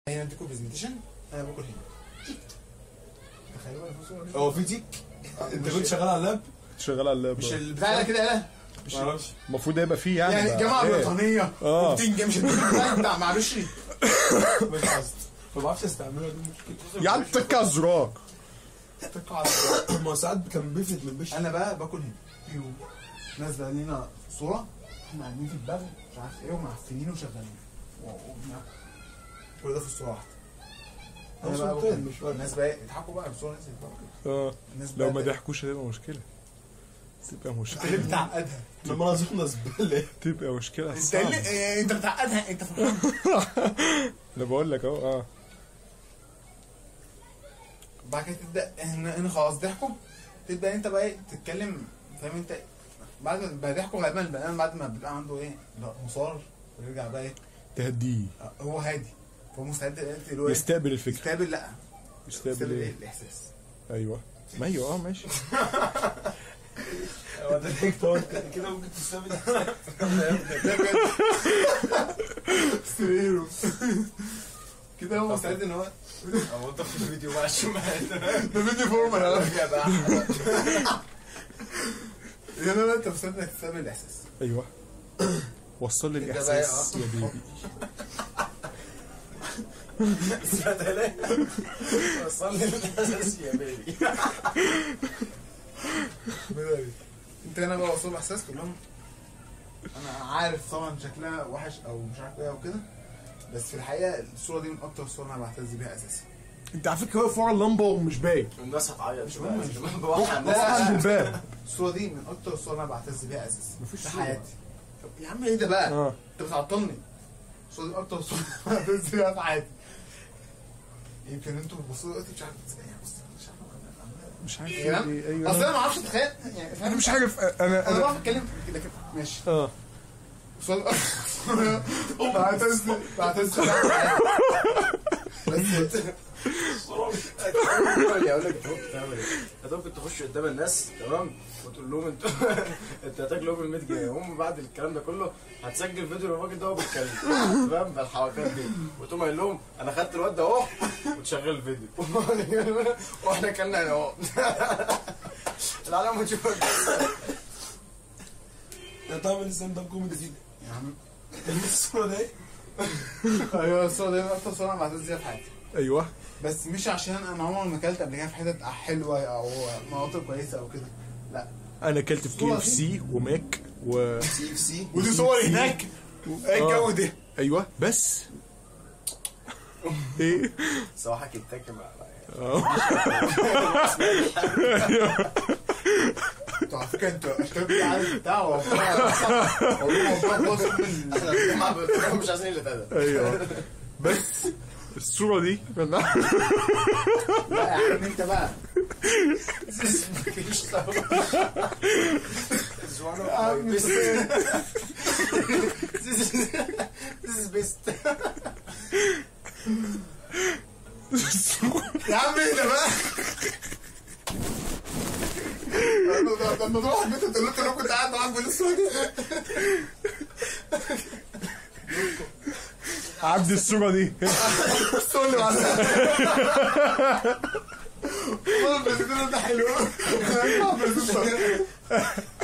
هنا اديكم برزنتيشن انا باكل هنا تخيلوا بقى الفلوس ولا هو في تيك انت كنت شغال على اللاب شغال على اللاب مش البتاع ده كده لا مش معرفش المفروض هيبقى فيه يعني يعني بقى. جامعه إيه؟ بريطانيه آه. وبتنجم مش البتاع بتاع معلش مش قصد ما بعرفش استعملها دي مشكلة يعني تك على الزرار ما ساعات كان بيفلت من البش انا بقى باكل هنا يو. نازله لينا صوره احنا قاعدين في البغل مش عارف ايه ومعفنين وشغالين و- وبناكل. كل ده في الصوره واحده انا بقى صورتين، باكل. مش واحدة. الناس بقى يضحكوا بقى الصوره نزلت بقى كده. اه الناس لو بقى ما ت- ضحكوش هتبقى مشكلة تبقى انت مشكلة ليه بتعقدها؟ احنا مناظرنا زباله تبقى مشكلة انت صعبة. اللي إيه، انت بتعقدها انت فرحان انا بقول لك اهو اه بعد كده تبدا هنا هنا خلاص ضحكوا تبدا انت بقى ايه تتكلم فاهم انت بعد ما بقى ضحكوا غالبا البني ادم بعد ما بيبقى عنده ايه لا، مصار ويرجع بقى ايه تهديه آه، هو هادي فهو مستعد دلوقتي اللي هو إيه؟ يستقبل الفكرة يستقبل لا يستقبل يستقبل ايه ايه الاحساس ايوه ما ايوه اه ماشي هو ده هيك طبعا كده ممكن تستعمل سريره كده هو مستعد ان هو هو انت في الفيديو مع الشمال ده فيديو فورمال هنا بقى انت مستعد انك تستقبل الاحساس ايوه وصل لي كده بقى الاحساس إيه؟ يا بيبي سمعت ليه؟ وصل لي الاساس يا بيبي بداية. انت هنا بقى وصول احساس كلهم انا عارف طبعا شكلها وحش او مش عارف ايه او كده بس في الحقيقه الصوره دي من اكتر الصور انا بعتز بيها اساسا انت على فكره واقف ورا اللمبه ومش باين الناس هتعيط مش مهم، مش مهم بوحى واقف عند الناس الباب الصوره دي من اكتر الصور انا بعتز بيها اساسا مفيش في صورة. حياتي طب يا عم ايه ده بقى اه انت بتعطلني الصوره دي اكتر صوره انا بعتز بيها في حياتي يمكن انتوا بتبصوا دلوقتي مش عارف ازاي بص مش عارف أنا- مش عارف إيه ايه ده؟ ايه ايوه اصل انا انا ما اعرفش اتخيل يعني فاهم أنا مش عارف انا انا انا بعرف اتكلم كده كده ماشي اه صوت بعتز بعتز بس اقول لك انت ممكن تعمل ايه؟ انت ممكن تخش قدام الناس تمام وتقول لهم انتوا انت هتاكلوا ب 100 جنيه هم بعد الكلام ده كله هتسجل فيديو للراجل ده وهو بيتكلم فاهم بالحركات دي وتقوم قايل لهم انا خدت الواد ده اهو وتشغل الفيديو واحنا كلنا هنا اهو العالم هتشوف انت تعمل ستاند اب كوميدي دي يا عم الصوره دي ايوه الصوره دي اكتر صوره انا بعتز بيها في حياتي ايوه بس مش عشان انا عمري ما اكلت قبل كده في حتت حلوه او مناطق كويسه او كده لا انا اكلت في كي اف سي وماك و سي اف سي ودي صور هناك ايه الجو ده ايوه بس ايه صراحه كنتاكي مع اه انتوا على فكره انتوا اشكال كده عارف بتاع والله والله والله بص من احنا مش عايزين اللي ده ايوه بس الصوره دي لا يا عم انت بقى This is one of my best. This is this is best. يا عم ايه ده بقى ده- ده- لما تروح البيت انت قلت انا كنت قاعد معاك بالصوره دي عبد الصوره دي الصوره اللي بعدها والله البرزنتيشن ده حلو